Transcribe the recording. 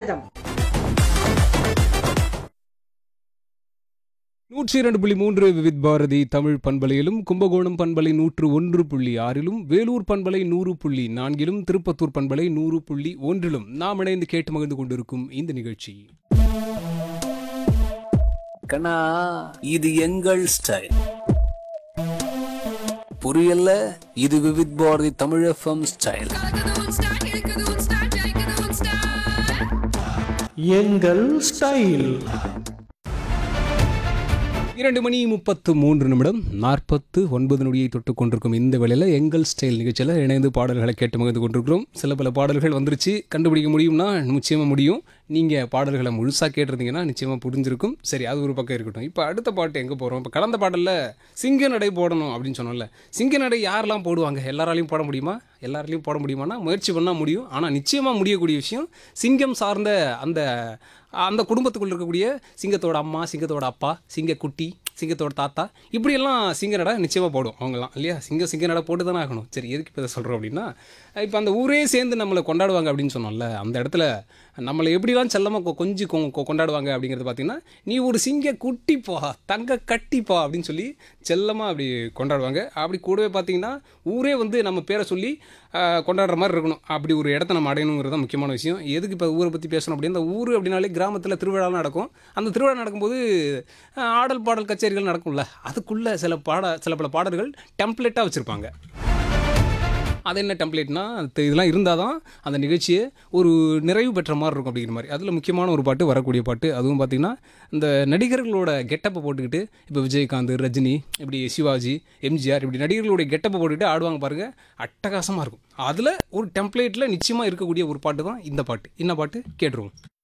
ஆனந்தம் நூற்றி இரண்டு புள்ளி மூன்று விவித் பாரதி தமிழ் பண்பலையிலும் கும்பகோணம் பண்பலை நூற்று ஒன்று புள்ளி ஆறிலும் வேலூர் பண்பலை நூறு புள்ளி நான்கிலும் திருப்பத்தூர் பண்பலை நூறு புள்ளி ஒன்றிலும் நாம் இணைந்து கேட்டு மகிழ்ந்து கொண்டிருக்கும் இந்த நிகழ்ச்சி கண்ணா இது எங்கள் ஸ்டைல் புரியல இது விவித் பாரதி தமிழ் எஃப்எம் ஸ்டைல் கலக்குது உன் ஸ்டைல் இழுக்குது உன் ஸ்டைல் ஜெயிக்குது உன் ஸ்டைல் எங்கள் ஸ்டைல் இரண்டு மணி முப்பத்து மூன்று நிமிடம் நாற்பத்து ஒன்பது நொடியை தொட்டு கொண்டிருக்கும் இந்த வேளையில் எங்கள் ஸ்டைல் நிகழ்ச்சியில் இணைந்து பாடல்களை கேட்டு மகிழ்ந்து கொண்டிருக்கிறோம் சில பல பாடல்கள் வந்துருச்சு கண்டுபிடிக்க முடியும்னா நிச்சயமாக முடியும் நீங்கள் பாடல்களை முழுசாக கேட்டிருந்தீங்கன்னா நிச்சயமாக புரிஞ்சிருக்கும் சரி அது ஒரு பக்கம் இருக்கட்டும் இப்போ அடுத்த பாட்டு எங்கே போகிறோம் இப்போ கடந்த பாடலில் சிங்க நடை போடணும் அப்படின்னு சொன்னோம்ல சிங்க நடை யாரெல்லாம் போடுவாங்க எல்லாராலையும் போட முடியுமா எல்லாராலையும் போட முடியுமானா முயற்சி பண்ணால் முடியும் ஆனால் நிச்சயமாக முடியக்கூடிய விஷயம் சிங்கம் சார்ந்த அந்த அந்த குடும்பத்துக்குள்ள இருக்கக்கூடிய சிங்கத்தோட அம்மா சிங்கத்தோட அப்பா சிங்கக்குட்டி சிங்கத்தோட தாத்தா இப்படியெல்லாம் சிங்க நடை நிச்சயமாக போடும் அவங்கெல்லாம் இல்லையா சிங்க சிங்க நடை போட்டு தானே ஆகணும் சரி எதுக்கு இப்போ இதை சொல்கிறோம் அப்படின்னா இப்போ அந்த ஊரே சேர்ந்து நம்மளை கொண்டாடுவாங்க அப்படின்னு சொன்னோம்ல அந்த இடத்துல நம்மளை எப்படிலாம் செல்லமாக கொஞ்சி கொ- கொ- கொண்டாடுவாங்க அப்படிங்கிறது பார்த்தீங்கன்னா நீ ஒரு சிங்க குட்டிப்பா தங்க கட்டிப்பா அப்படின்னு சொல்லி செல்லமாக அப்படி கொண்டாடுவாங்க அப்படி கூடவே பார்த்தீங்கன்னா ஊரே வந்து நம்ம பேரை சொல்லி ஆஹ், கொண்டாடுற மாதிரி இருக்கணும் அப்படி ஒரு இடத்த நம்ம அடையணுங்கிறது தான் முக்கியமான விஷயம் எதுக்கு இப்போ ஊரை பற்றி பேசணும் அப்படின்னா இந்த ஊர் அப்படின்னாலே கிராமத்தில் திருவிழா நடக்கும் அந்த திருவிழா நடக்கும்போது ஆஹ், ஆடல் பாடல் கச்சேரிகள் நடக்கும்ல அதுக்குள்ளே சில பாட சில பல பாடல்கள் டெம்ப்ளேட்டாக வச்சுருப்பாங்க அது என்ன டெம்ப்ளேட்னா அது இதெல்லாம் இருந்தால் தான் அந்த நிகழ்ச்சியை ஒரு நிறைவு பெற்ற மாதிரி இருக்கும் அப்படிங்கிற மாதிரி அதில் முக்கியமான ஒரு பாட்டு வரக்கூடிய பாட்டு அதுவும் பார்த்திங்கன்னா இந்த நடிகர்களோட கெட்டப்பை போட்டுக்கிட்டு இப்போ விஜயகாந்த் ரஜினி இப்படி சிவாஜி எம்ஜிஆர் இப்படி நடிகர்களுடைய கெட்டப்பை போட்டுக்கிட்டு ஆடுவாங்க பாருங்கள் அட்டகாசமாக இருக்கும் அதில் ஒரு டெம்ப்ளேட்டில் நிச்சயமாக இருக்கக்கூடிய ஒரு பாட்டு தான் இந்த பாட்டு என்ன பாட்டு கேட்டுருவோம்